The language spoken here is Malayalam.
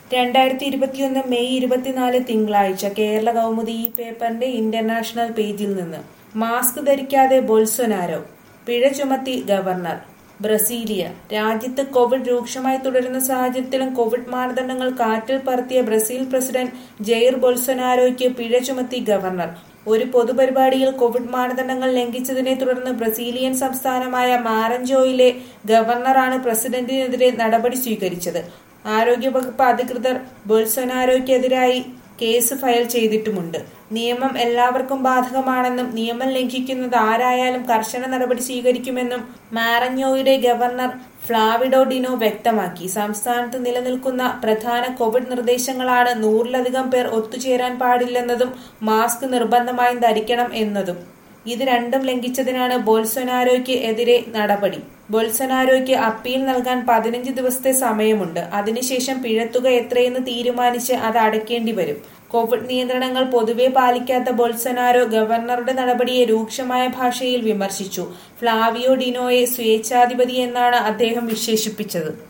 രണ്ടായിരത്തി ഇരുപത്തിയൊന്ന് മെയ് ഇരുപത്തിനാല് തിങ്കളാഴ്ച കേരള കൗമുദി ഈ പേപ്പറിന്റെ ഇന്റർനാഷണൽ പേജിൽ നിന്ന് മാസ്ക് ധരിക്കാതെ ബൊൾസൊനാരോ പിഴ ചുമത്തി ഗവർണർ ബ്രസീലിയ രാജ്യത്ത് കോവിഡ് രൂക്ഷമായി തുടരുന്ന സാഹചര്യത്തിലും കോവിഡ് മാനദണ്ഡങ്ങൾ കാറ്റിൽ പറത്തിയ ബ്രസീൽ പ്രസിഡന്റ് ജെയർ ബൊൾസൊനാരോയ്ക്ക് പിഴ ചുമത്തി ഗവർണർ ഒരു പൊതുപരിപാടിയിൽ കോവിഡ് മാനദണ്ഡങ്ങൾ ലംഘിച്ചതിനെ തുടർന്ന് ബ്രസീലിയൻ സംസ്ഥാനമായ മാരഞ്ചോയിലെ ഗവർണറാണ് പ്രസിഡന്റിനെതിരെ നടപടി സ്വീകരിച്ചത് ആരോഗ്യവകുപ്പ് അധികൃതർ ബൊൾസൊനാരോയ്ക്കെതിരായി കേസ് ഫയൽ ചെയ്തിട്ടുമുണ്ട് നിയമം എല്ലാവർക്കും ബാധകമാണെന്നും നിയമം ലംഘിക്കുന്നത് ആരായാലും കർശന നടപടി സ്വീകരിക്കുമെന്നും മാറഞ്ഞോയുടെ ഗവർണർ ഫ്ലാവിഡോ ഡിനോ വ്യക്തമാക്കി സംസ്ഥാനത്ത് നിലനിൽക്കുന്ന പ്രധാന കോവിഡ് നിർദ്ദേശങ്ങളാണ് നൂറിലധികം പേർ ഒത്തുചേരാൻ പാടില്ലെന്നതും മാസ്ക് നിർബന്ധമായും ധരിക്കണം എന്നതും ഇത് രണ്ടും ലംഘിച്ചതിനാണ് ബോൾസൊനാരോയ്ക്ക് എതിരെ നടപടി ബൊൾസൊനാരോയ്ക്ക് അപ്പീൽ നൽകാൻ പതിനഞ്ച് ദിവസത്തെ സമയമുണ്ട് അതിനുശേഷം പിഴത്തുക എത്രയെന്ന് തീരുമാനിച്ച് അത് അടയ്ക്കേണ്ടി വരും കോവിഡ് നിയന്ത്രണങ്ങൾ പൊതുവെ പാലിക്കാത്ത ബൊൾസൊനാരോ ഗവർണറുടെ നടപടിയെ രൂക്ഷമായ ഭാഷയിൽ വിമർശിച്ചു ഫ്ലാവിയോ ഡിനോയെ സ്വേച്ഛാധിപതി എന്നാണ് അദ്ദേഹം വിശേഷിപ്പിച്ചത്